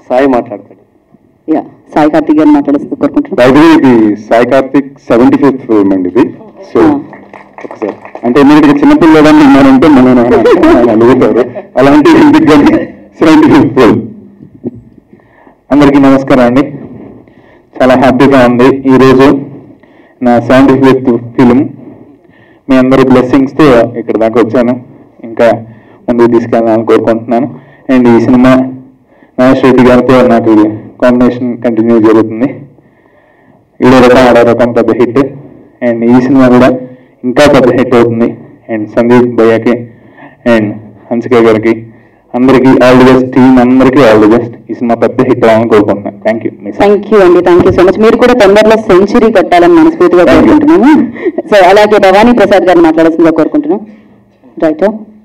సాయి మాట్లాడతాడు యా సాయి కార్తిక్ గారిని మాట్లాడుతూ కోరుకుంటున్నాను బైది ఇది Sai Karthik seventy fifth film అండి ఇది సో ఒకసారి అంటే ఎందుకంటే చిన్నపిల్లలని మనం ఉంటే మనం ఆయన అడుగుతారు అలాంటి ఎందుకు కానీ సెవెంటీ ఫిఫ్త్ ఫిల్మ్ అందరికీ నమస్కారం అండి చాలా హ్యాపీగా ఉంది ఈరోజు నా సెవెంటీ ఫిఫ్త్ ఫిలిం మీ అందరి బ్లెస్సింగ్స్తో ఇక్కడ దాకా వచ్చాను ఇంకా ముందుకు తీసుకెళ్ళాలని కోరుకుంటున్నాను అండ్ ఈ సినిమా నాగేష్ రెడ్డి గారితో నాకు కాంబినేషన్ కంటిన్యూ జరుగుతుంది ఈడో రకం ఆడో రకం పెద్ద హిట్ అండ్ ఈ సినిమా కూడా ఇంకా పెద్ద హిట్ అవుతుంది అండ్ సందీప్ భయ్యకి అండ్ హన్సిక గారికి అందరికీ ఆల్ ది బెస్ట్ టీమ్ అందరికీ ఆల్ ది బెస్ట్ ఈ సినిమా పెద్ద హిట్ అవ్వాలని కోరుకుంటున్నాను థ్యాంక్ యూ మీ థ్యాంక్ యూ అండి థ్యాంక్ యూ సో మచ్ మీరు కూడా తొందరలో సెంచరీ కట్టాలని మనస్ఫూర్తిగా కోరుకుంటున్నాను సో అలాగే భవానీ ప్రసాద్ గారిని మాట్లాడాల్సిందిగా కోరుకుంటున్నాం రైట్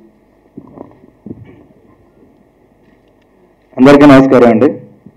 అందరికీ నమస్కారం అండి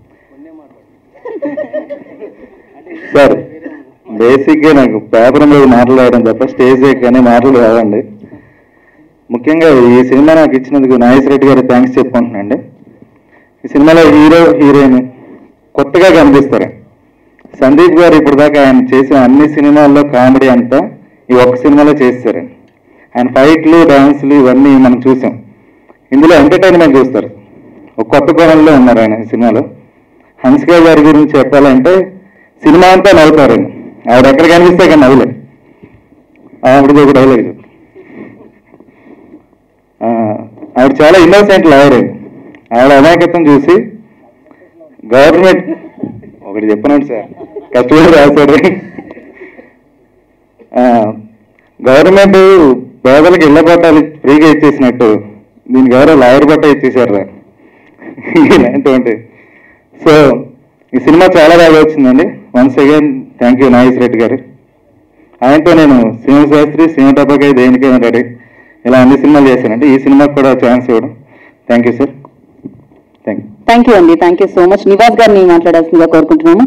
సార్ బేసిక్గా నాకు పేపర్ మీద మాటలు రాయడం తప్ప స్టేజ్ కానీ మాటలు రావండి ముఖ్యంగా ఈ సినిమా నాకు ఇచ్చినందుకు నాగేశ్వర రెడ్డి గారికి థ్యాంక్స్ చెప్పుకుంటున్నాండి ఈ సినిమాలో హీరో హీరోయిన్ కొత్తగా కనిపిస్తారు సందీప్ గారు ఇప్పటిదాకా ఆయన చేసిన అన్ని సినిమాల్లో కామెడీ అంతా ఈ ఒక్క సినిమాలో చేస్తారు ఆయన ఫైట్లు డాన్సులు ఇవన్నీ మనం చూసాం ఇందులో ఎంటర్టైన్మెంట్ చూస్తారు ఒక కొత్త కోణంలో ఉన్నారు ఆయన ఈ సినిమాలో హన్సిక గారి గురించి చెప్పాలంటే సినిమా అంతా నవ్వుతారు ఆయన. ఆవిడ ఎక్కడ కనిపిస్తే కానీ నవ్వులే ఆవిడది ఒక డైలాగ్ చెప్పు. ఆ, ఆవిడ చాలా ఇన్నోసెంట్ లాయర్ అండి ఆవిడ అమాయకత్వం చూసి గవర్నమెంట్ ఒకటి చెప్పనండి సార్ కష్టపడి రాశాడు ఆ, గవర్నమెంట్ పేదలకు ఇళ్ల పట్టాలు ఫ్రీగా ఇచ్చేసినట్టు దీనికి ఎవరో లాయర్ పట్ట ఇచ్చేసారు రా ఇలాంటివంటి సో ఈ సినిమా చాలా బాగా వచ్చిందండి once again thank you Nagesh Reddy garu ఆయనతో నేను సింహ శాస్త్రి సింహ టపాకాయ దేనికైనా రెడీ ఇలా అన్ని సినిమాలు చేశానండి ఈ సినిమాకి కూడా ఛాన్స్ ఇవ్వడం thank you sir thank you thank you అండి thank you so much Nivas గారిని మాట్లాడాల్సిందిగా కోరుకుంటున్నాము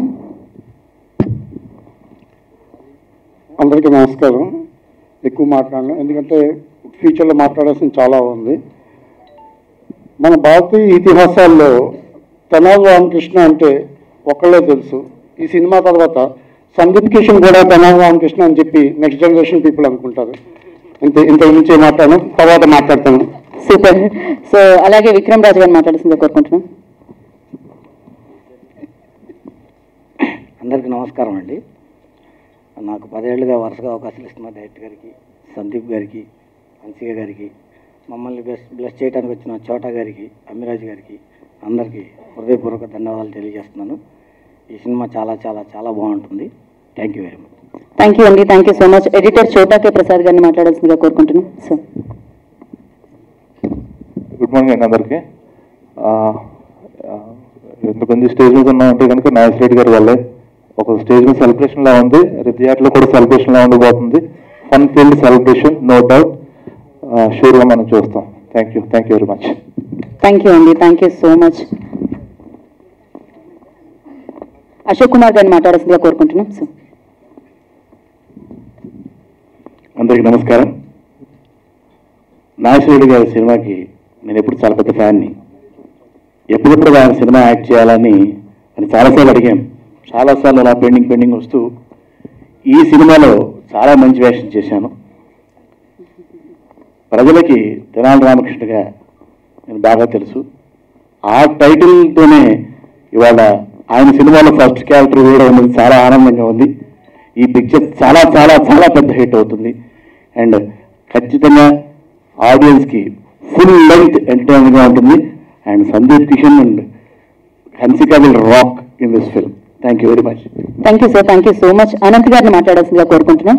అందరికీ నమస్కారం ఎక్కువ మాట్లాడను ఎందుకంటే ఫ్యూచర్లో మాట్లాడాల్సిన చాలా ఉంది మన భారతీయ ఇతిహాసాల్లో తెనాలి రామకృష్ణ అంటే ఒకళ్ళే తెలుసు ఈ సినిమా తర్వాత సందీప్ కిషన్ కూడా తెనాలి రామకృష్ణ అని చెప్పి నెక్స్ట్ జనరేషన్ పీపుల్ అనుకుంటారు ఇంత ఇంత నుంచే మాట్లాడను తర్వాత మాట్లాడతాను సూపర్ సో అలాగే విక్రమ్ రాజు గారిని మాట్లాడాల్సిందిగా కోరుకుంటున్నాం అందరికీ నమస్కారం అండి నాకు పదేళ్లుగా వరుసగా అవకాశాలు ఇస్తున్న డైరెక్టర్ గారికి సందీప్ గారికి హన్సిక గారికి మమ్మల్ని బ్లెస్ బ్లెస్ చేయడానికి వచ్చిన చోటా గారికి అమ్మిరాజు గారికి అందరికీ హృదయపూర్వక ధన్యవాదాలు తెలియజేస్తున్నాను ఈ సినిమా చాలా చాలా చాలా బాగుంటుంది thank you very much thank you అండి thank you so much editor Chota K Prasad గారిని మాట్లాడాల్సిందిగా కోరుకుంటున్నాం సో గుడ్ మార్నింగ్ అండి అందరికీ ఆ, ఆ, ఎంతమంది స్టేజ్ మీద ఉన్నామంటే కనుక నాగేష్ రెడ్డి గారి వల్లే ఒక స్టేజ్ మీద సెలబ్రేషన్ లా ఉంది రేపు థియేటర్లో కూడా సెలబ్రేషన్ లా ఉండబోతుంది fun field celebration no doubt షూర్గా మనం చూస్తాం thank you thank you very much thank you అండి thank you so much Ashok Kumar గారిని మాట్లాడాల్సిందిగా కోరుకుంటున్నాం సో అందరికీ నమస్కారం నాగేశ్వరుడు గారి సినిమాకి నేను ఎప్పుడు చాలా పెద్ద ఫ్యాన్ని ఎప్పుడెప్పుడు ఆయన సినిమా యాక్ట్ చేయాలని అని చాలాసార్లు అడిగాను చాలాసార్లు అలా పెండింగ్ పెండింగ్ వస్తూ ఈ సినిమాలో చాలా మంచి వేషం చేశాను ప్రజలకి తెనాలి రామకృష్ణగా నేను బాగా తెలుసు ఆ టైటిల్తోనే ఇవాళ ఆయన సినిమాలో ఫస్ట్ క్యారెక్టర్ కూడా ఉన్నది చాలా ఆనందంగా ఉంది ఈ పిక్చర్ చాలా చాలా చాలా పెద్ద హిట్ అవుతుంది అండ్ ఖచ్చితంగా ఆడియన్స్కి ఫుల్ లెంగ్త్ ఎంటర్టైన్మెంట్గా ఉంటుంది and Sandeep Kishan and Hansika will rock in this film thank you very much thank you sir thank you so much Anant గారిని మాట్లాడాల్సిందిగా కోరుకుంటున్నాం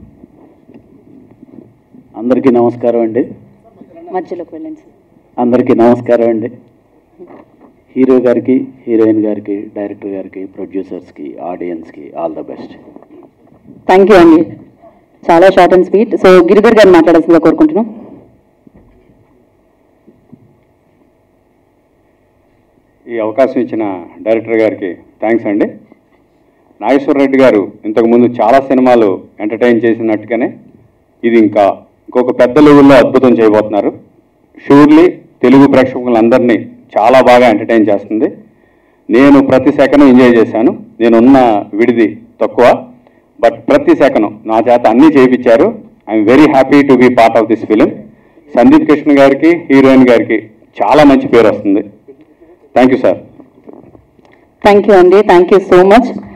అందరికీ నమస్కారం అండి మధ్యలోకి వెళ్ళండి సార్ అందరికీ నమస్కారం అండి హీరో గారికి హీరోయిన్ గారికి డైరెక్టర్ గారికి ప్రొడ్యూసర్స్కి ఆడియన్స్కి all the best thank you అండి చాలా short and sweet so Giridhar గారిని మాట్లాడాల్సిందిగా కోరుకుంటున్నాం ఈ అవకాశం ఇచ్చిన డైరెక్టర్ గారికి థ్యాంక్స్ అండి నాగేశ్వర రెడ్డి గారు ఇంతకుముందు చాలా సినిమాలు ఎంటర్టైన్ చేసినట్టుగానే ఇది ఇంకా ఇంకొక పెద్ద లెవెల్లో అద్భుతం చేయబోతున్నారు షూర్లీ తెలుగు ప్రేక్షకులందరినీ చాలా బాగా ఎంటర్టైన్ చేస్తుంది నేను ప్రతి సెకండ్ ఎంజాయ్ చేశాను నేనున్న విడిది తక్కువ బట్ ప్రతి సెకండ్ నా చేత అన్నీ చేయించారు I'm very happy to be part of this film Sandeep Krishna గారికి హీరోయిన్ గారికి చాలా మంచి పేరు వస్తుంది thank you sir thank you అండి థ్యాంక్ యూ సో మచ్